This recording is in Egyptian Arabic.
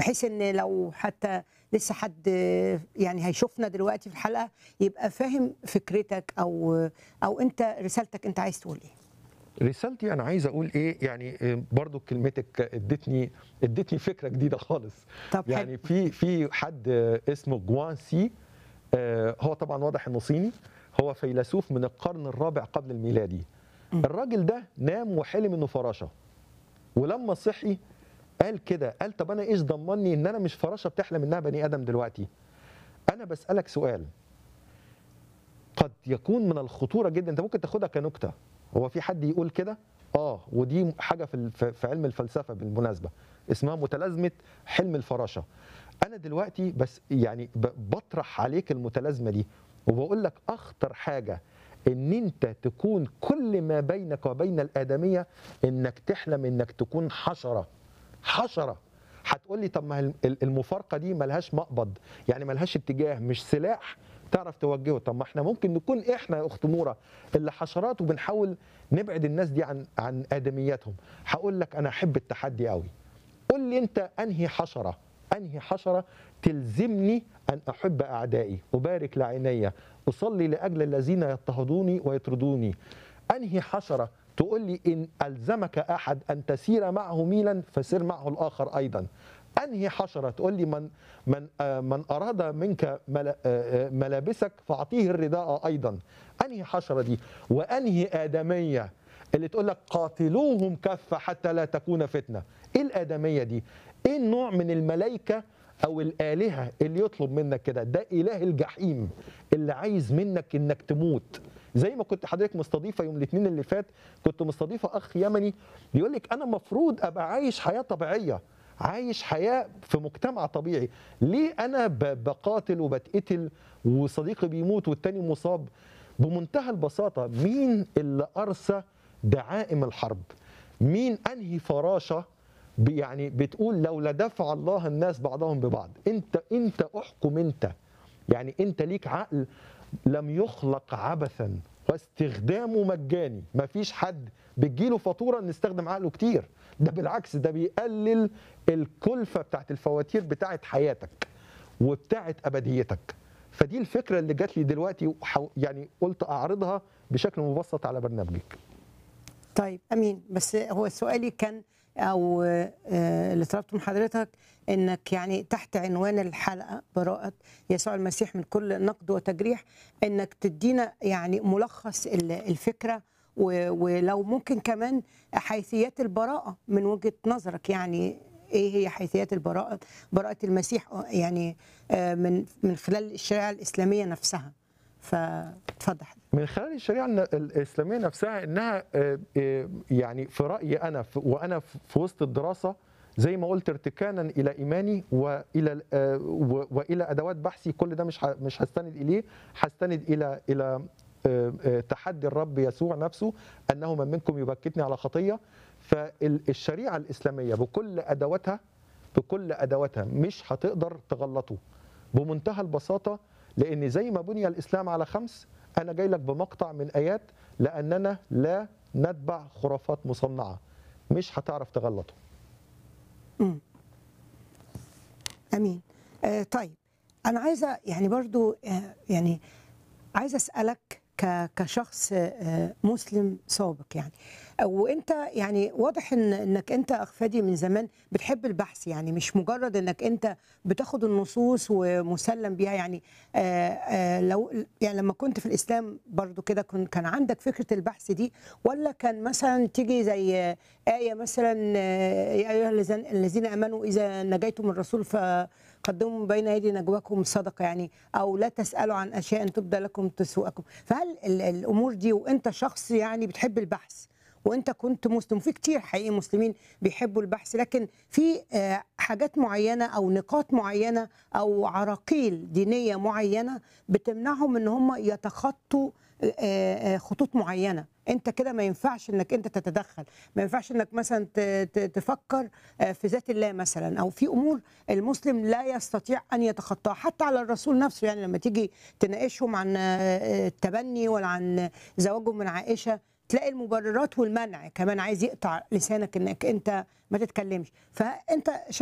بحيث ان لو حتى لسه حد يعني هيشوفنا دلوقتي في الحلقه يبقى فاهم فكرتك او او انت رسالتك انت عايز تقول ايه رسالتي انا عايز اقول ايه يعني آه، برضو كلمتك ادتني ادتني فكره جديده خالص طب حلو. يعني في في حد آه، اسمه جوان سي آه، هو طبعا واضح انه صيني هو فيلسوف من القرن الرابع قبل الميلادي الراجل ده نام وحلم انه فراشه ولما صحي قال كده قال طب انا ايش ضمني ان انا مش فراشه بتحلم انها بني ادم دلوقتي انا بسالك سؤال قد يكون من الخطوره جدا انت ممكن تاخدها كنكته هو في حد يقول كده اه ودي حاجه في الف- في علم الفلسفه بالمناسبه اسمها متلازمه حلم الفراشه انا دلوقتي بس يعني ب- بطرح عليك المتلازمه دي وبقول لك اخطر حاجه ان انت تكون كل ما بينك وبين الادميه انك تحلم انك تكون حشره حشره هتقول لي طب ما ال- ال- المفارقه دي ملهاش مقبض يعني ملهاش اتجاه مش سلاح تعرف توجهه طب ما احنا ممكن نكون احنا يا اخت نوره اللي حشرات وبنحاول نبعد الناس دي عن عن ادمياتهم هقول لك انا احب التحدي قوي قول لي انت انهي حشره انهي حشره تلزمني ان احب اعدائي ابارك لعيني اصلي لاجل الذين يضطهدوني ويطردوني انهي حشره تقول لي ان الزمك احد ان تسير معه ميلا فسر معه الاخر ايضا انهي حشره تقول لي من من آه، من اراد منك ملا- آه، آه، ملابسك فاعطيه الرداء ايضا انهي حشره دي وانهي ادميه اللي تقول لك قاتلوهم كفه حتى لا تكون فتنه ايه الادميه دي ايه النوع من الملائكه او الالهه اللي يطلب منك كده ده اله الجحيم اللي عايز منك انك تموت زي ما كنت حضرتك مستضيفه يوم الاثنين اللي فات كنت مستضيفه اخ يمني بيقول لك انا مفروض ابقى عايش حياه طبيعيه عايش حياه في مجتمع طبيعي ليه انا ب- بقاتل وبتقتل وصديقي بيموت والتاني مصاب بمنتهى البساطه مين اللي ارسى دعائم الحرب مين انهي فراشه ب- يعني بتقول لولا دفع الله الناس بعضهم ببعض انت انت احكم انت يعني انت ليك عقل لم يخلق عبثا واستخدامه مجاني مفيش حد بتجيله فاتوره نستخدم عقله كتير ده بالعكس ده بيقلل الكلفه بتاعت الفواتير بتاعت حياتك وبتاعت ابديتك فدي الفكره اللي جات لي دلوقتي وحو- يعني قلت اعرضها بشكل مبسط على برنامجك طيب امين بس هو سؤالي كان او آه، اللي طلبته من حضرتك انك يعني تحت عنوان الحلقه براءه يسوع المسيح من كل نقد وتجريح انك تدينا يعني ملخص ال- الفكره و- ولو ممكن كمان حيثيات البراءه من وجهه نظرك يعني ايه هي حيثيات البراءه براءه المسيح آه، يعني آه، من من خلال الشريعه الاسلاميه نفسها فاتفضل حضرتك. من خلال الشريعه الن- الاسلاميه نفسها انها آه، آه، يعني في رايي انا في- وانا في في وسط الدراسه زي ما قلت ارتكانا الى ايماني والى آه، و- والى ادوات بحثي كل ده مش ه- مش هستند اليه هستند الى الى آه، آه، تحدي الرب يسوع نفسه انه من منكم يبكتني على خطيه فالشريعه الاسلاميه بكل ادواتها بكل ادواتها مش هتقدر تغلطه بمنتهى البساطه لان زي ما بني الاسلام على خمس انا جاي لك بمقطع من ايات لاننا لا نتبع خرافات مصنعه مش هتعرف تغلطه امين آه طيب انا عايزه يعني برضو آه يعني عايزه اسالك ك- كشخص آه، مسلم سابق يعني وانت يعني واضح ان انك انت اخ فادي من زمان بتحب البحث يعني مش مجرد انك انت بتاخد النصوص ومسلم بيها يعني آه، آه، لو يعني لما كنت في الاسلام برضو كده كن- كان عندك فكره البحث دي ولا كان مثلا تيجي زي آه، ايه مثلا آه، يا ايها الذين- الذين امنوا اذا نجيتم الرسول فقدموا بين ايدي نجواكم صدقه يعني او لا تسالوا عن اشياء تبدى لكم تسوءكم فهل ال- الامور دي وانت شخص يعني بتحب البحث وانت كنت مسلم في كتير حقيقي مسلمين بيحبوا البحث لكن في آه، حاجات معينه او نقاط معينه او عراقيل دينيه معينه بتمنعهم ان هم يتخطوا آه، آه، خطوط معينه انت كده ما ينفعش انك انت تتدخل ما ينفعش انك مثلا ت- ت- تفكر آه، في ذات الله مثلا او في امور المسلم لا يستطيع ان يتخطاها حتى على الرسول نفسه يعني لما تيجي تناقشهم عن آه، التبني ولا عن زواجه من عائشه تلاقي المبررات والمنع كمان عايز يقطع لسانك انك انت ما تتكلمش فانت